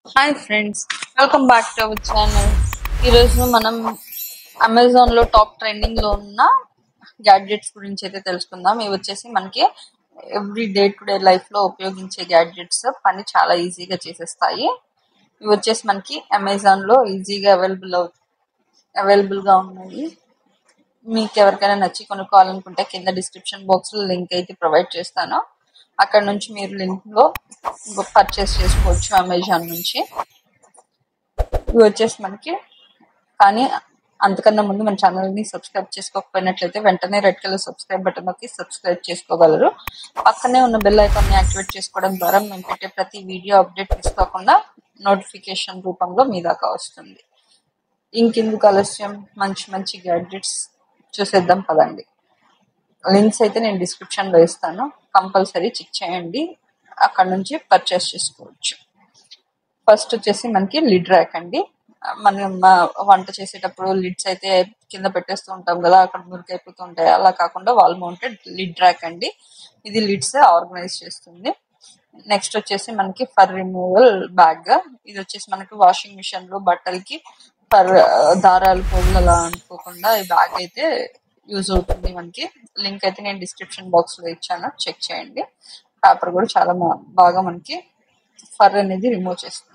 hi friends welcome back to our channel ఈరోజు మనం Amazon లో టాప్ ట్రెండింగ్ లో ఉన్న గ్యాడ్జెట్స్ గురించి అయితే తెలుసుకుందాం ఇవి వచ్చేసి మనకి every day to day life లో ఉపయోగించే గ్యాడ్జెట్స్ పని చాలా ఈజీగా చేసేస్తాయి ఇవి వచ్చేసి మనకి అమెజాన్ లో ఈజీగా అవైలబుల్ అవైలబుల్ గా ఉన్నాయి మీకు ఎవరికైనా నచ్చి కొనుక్కోవాలనుకుంటే కింద డిస్క్రిప్షన్ బాక్స్ లో లింక్ అయితే ప్రొవైడ్ చేస్తాను అక్కడ నుంచి మీరు లింక్ లో పర్చేస్ చేసుకోవచ్చు అమెజాన్ నుంచి ఇవి వచ్చేసి మనకి కానీ అంతకన్నా ముందు మన ఛానల్ ని సబ్స్క్రైబ్ చేసుకోకపోయినట్లయితే వెంటనే రెడ్ కలర్ సబ్స్క్రైబ్ బటన్ నొక్కి సబ్స్క్రైబ్ చేసుకోగలరు పక్కనే ఉన్న బెల్ ఐకాన్ ని యాక్టివేట్ చేసుకోవడం ద్వారా మేము పెట్టే ప్రతి వీడియో అప్డేట్ మిస్ కాకుండా నోటిఫికేషన్ రూపంలో మీ దాకా వస్తుంది ఇంకెందుకు ఆలస్యం మంచి మంచి గ్యాడ్జెట్స్ చూసేద్దాం పదండి లింక్స్ అయితే నేను డిస్క్రిప్షన్ లో ఇస్తాను కంపల్సరీ చెక్ చేయండి అక్కడ నుంచి పర్చేస్ చేసుకోవచ్చు ఫస్ట్ వచ్చేసి మనకి లిడ్ ర్యాక్ అండి మనం ఆ, వంట చేసేటప్పుడు లిడ్స్ అయితే కింద పెట్టేస్తూ ఉంటాం కదా అక్కడ మురికైపోతూ ఉంటాయి అలా కాకుండా వాల్ మౌంటెడ్ లిడ్ ర్యాక్ అండి ఇది లిడ్స్ ఆర్గనైజ్ చేస్తుంది నెక్స్ట్ వచ్చేసి మనకి ఫర్ రిమూవల్ బ్యాగ్ ఇది వచ్చేసి మనకి వాషింగ్ మిషన్ లో బట్టలకి ఫర్ దారాలు పోగులు అలా అనుకోకుండా ఈ బ్యాగ్ అయితే యూజ్ అవుతుంది మనకి లింక్ అయితే నేను డిస్క్రిప్షన్ బాక్స్ లో ఇచ్చాను చెక్ చేయండి పేపర్ కూడా చాలా మా- బాగా మనకి ఫర్ అనేది రిమూవ్ చేస్తుంది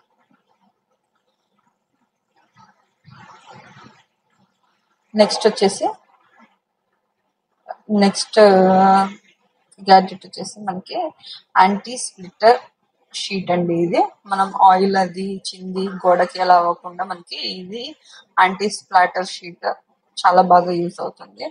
నెక్స్ట్ వచ్చేసి నెక్స్ట్ గ్యాడ్జెట్ వచ్చేసి మనకి యాంటీ స్ప్లిటర్ షీట్ అండి ఇది మనం ఆయిల్ అది చింది గోడకి అలా అవ్వకుండా మనకి ఇది యాంటీ స్ప్లాటర్ షీట్ చాలా బాగా యూజ్ అవుతుంది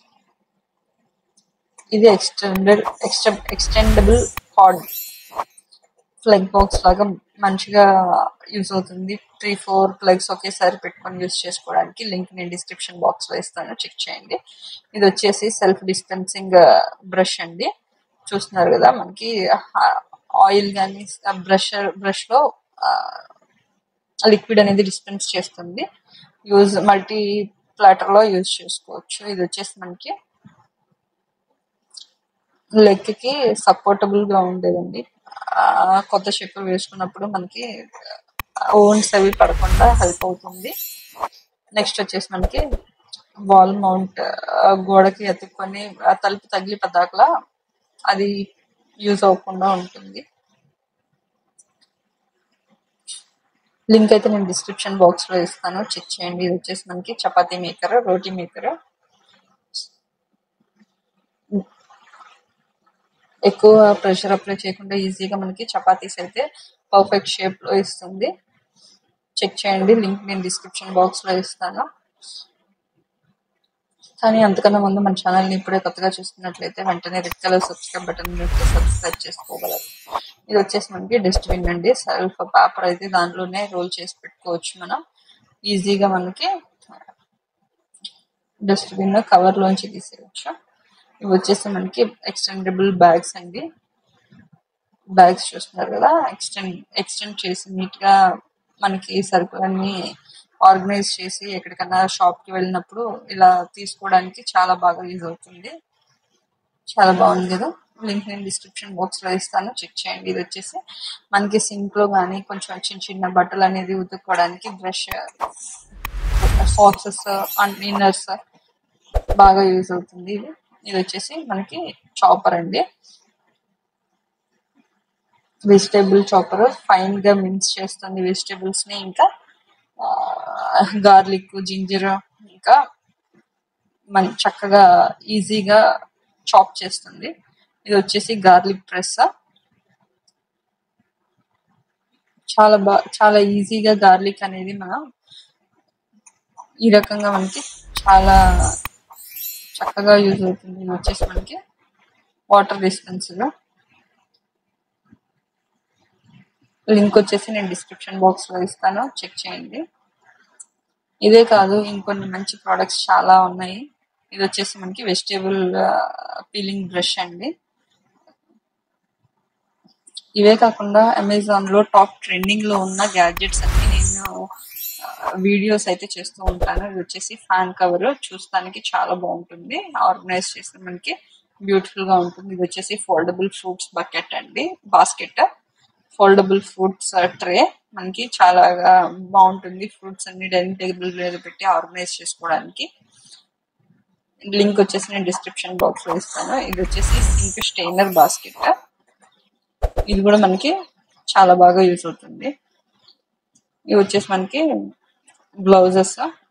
ఇది extended extendable card plug box లాగా మంచిగా యూజ్ అవుతుంది త్రీ ఫోర్ ప్లగ్స్ ఒకేసారి పెట్టుకొని యూజ్ చేసుకోవడానికి లింక్ నేను డిస్క్రిప్షన్ బాక్స్ లో ఇస్తాను చెక్ చేయండి ఇది వచ్చేసి సెల్ఫ్ డిస్పెన్సింగ్ బ్రష్ అండి చూస్తున్నారు కదా మనకి ఆయిల్ కానీ బ్రష్ బ్రష్ లో లిక్విడ్ అనేది డిస్పెన్స్ చేస్తుంది యూజ్ మల్టీ ప్లాటర్ లో యూజ్ చేసుకోవచ్చు ఇది వచ్చేసి మనకి లెగ్ కి సపోర్టబుల్ గా ఉండేదండి ఆ, కొత్త చెప్పులు వేసుకున్నప్పుడు మనకి ఓన్స్ అవి పడకుండా హెల్ప్ అవుతుంది నెక్స్ట్ వచ్చేసి మనకి వాల్ మౌంట్ గోడకి ఎత్తుక్కొని ఆ తలుపు తగిలి పదాకలా అది యూజ్ అవ్వకుండా ఉంటుంది లింక్ అయితే నేను డిస్క్రిప్షన్ బాక్స్ లో ఇస్తాను చెక్ చేయండి ఇది వచ్చేసి మనకి చపాతీ మేకర్ రోటీ మేకర్ ఎక్కువ ప్రెషర్ అప్లై చేయకుండా ఈజీగా మనకి చపాతీస్ అయితే పర్ఫెక్ట్ షేప్ లో ఇస్తుంది చెక్ చేయండి లింక్ నేను డిస్క్రిప్షన్ బాక్స్ లో ఇస్తాను కానీ అంతకన్నా ముందు మన ఛానల్ ని ఇప్పుడే కొత్తగా చూస్తున్నట్లయితే వెంటనే red colour subscribe button subscribe చేసుకోగలరు ఇది వచ్చేసి మనకి డస్ట్బిన్ అండి సెల్ఫ్ పేపర్ అయితే దాంట్లోనే రోల్ చేసి పెట్టుకోవచ్చు మనం ఈజీగా మనకి డస్ట్బిన్ కవర్ లోంచి తీసేయచ్చు ఇవి వచ్చేసి మనకి ఎక్స్టెండబుల్ బ్యాగ్స్ అండి బ్యాగ్స్ చూస్తున్నారు కదా ఎక్స్టెండ్ ఎక్స్టెండ్ చేసి నీట్ గా మనకి సరుకులన్నీ ఆర్గనైజ్ చేసి ఎక్కడికన్నా షాప్ కి వెళ్ళినప్పుడు ఇలా తీసుకోవడానికి చాలా బాగా యూజ్ అవుతుంది చాలా బాగుంది కదా లింక్ నేను డిస్క్రిప్షన్ బాక్స్ లో ఇస్తాను చెక్ చేయండి ఇది వచ్చేసి మనకి సింక్ లో గానీ కొంచెం చిన్న చిన్న బట్టలు అనేది ఉతుక్కోవడానికి బ్రష్ సాక్సెస్ అండ్ ఇన్నర్స్ బాగా యూజ్ అవుతుంది ఇది ఇది వచ్చేసి మనకి చాపర్ అండి వెజిటేబుల్ చాపర్ ఫైన్ గా మిన్స్ చేస్తుంది వెజిటేబుల్స్ ని ఇంకా గార్లిక్ జింజర్ ఇంకా మన చక్కగా ఈజీగా చాప్ చేస్తుంది ఇది వచ్చేసి గార్లిక్ ప్రెస్ చాలా బా చాలా ఈజీగా గార్లిక్ అనేది మనం ఈ రకంగా మనకి చాలా చక్కగా యూజ్ అవుతుంది ఇది వచ్చేసి మనకి వాటర్ డిస్పెన్సర్ లింక్ వచ్చేసి నేను డిస్క్రిప్షన్ బాక్స్ లో ఇస్తాను చెక్ చేయండి ఇదే కాదు ఇంకొన్ని మంచి ప్రోడక్ట్స్ చాలా ఉన్నాయి ఇది వచ్చేసి మనకి వెజిటేబుల్ పీలింగ్ బ్రష్ అండి ఇవే కాకుండా అమెజాన్ లో టాప్ ట్రెండింగ్ లో ఉన్న గ్యాడ్జెట్స్ అన్ని నేను వీడియోస్ అయితే చేస్తూ ఉంటాను ఇది వచ్చేసి ఫ్యాన్ కవర్ చూస్తానికి చాలా బాగుంటుంది ఆర్గనైజ్ చేస్తే మనకి బ్యూటిఫుల్ గా ఉంటుంది ఇది వచ్చేసి ఫోల్డబుల్ ఫ్రూట్స్ బకెట్ అండి బాస్కెట్ ఫోల్డబుల్ ఫ్రూట్స్ ట్రే మనకి చాలా బాగుంటుంది ఫ్రూట్స్ అన్ని డైనింగ్ టేబుల్ మీద పెట్టి ఆర్గనైజ్ చేసుకోవడానికి లింక్ వచ్చేసి నేను డిస్క్రిప్షన్ బాక్స్ లో ఇస్తాను ఇది వచ్చేసి సింక్ స్టెయినర్ బాస్కెట్ ఇది కూడా మనకి చాలా బాగా యూజ్ అవుతుంది ఇవి వచ్చేసి మనకి బ్లౌజెస్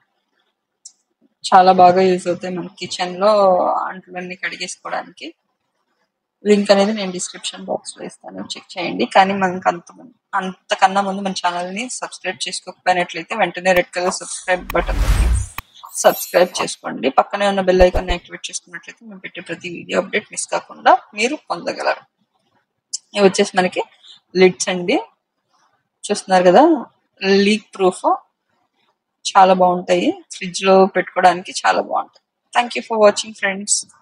చాలా బాగా యూజ్ అవుతాయి మన కిచెన్ లో అంట్లన్నీ కడిగేసుకోవడానికి లింక్ అనేది నేను డిస్క్రిప్షన్ బాక్స్ లో ఇస్తాను చెక్ చేయండి కానీ మనకి అంత అంతకన్నా ముందు మన ఛానల్ ని సబ్స్క్రైబ్ చేసుకోకపోయినట్లయితే వెంటనే red colour subscribe button subscribe చేసుకోండి పక్కనే ఉన్న బెల్ ఐకాన్ యాక్టివేట్ చేసుకున్నట్లయితే మేము పెట్టే ప్రతి వీడియో అప్డేట్ మిస్ కాకుండా మీరు పొందగలరు ఇవి వచ్చేసి మనకి లిడ్స్ అండి చూస్తున్నారు కదా లీక్ ప్రూఫ్ చాలా బాగుంటాయి ఫ్రిడ్జ్ లో పెట్టుకోవడానికి చాలా బాగుంటాయి thank you for watching friends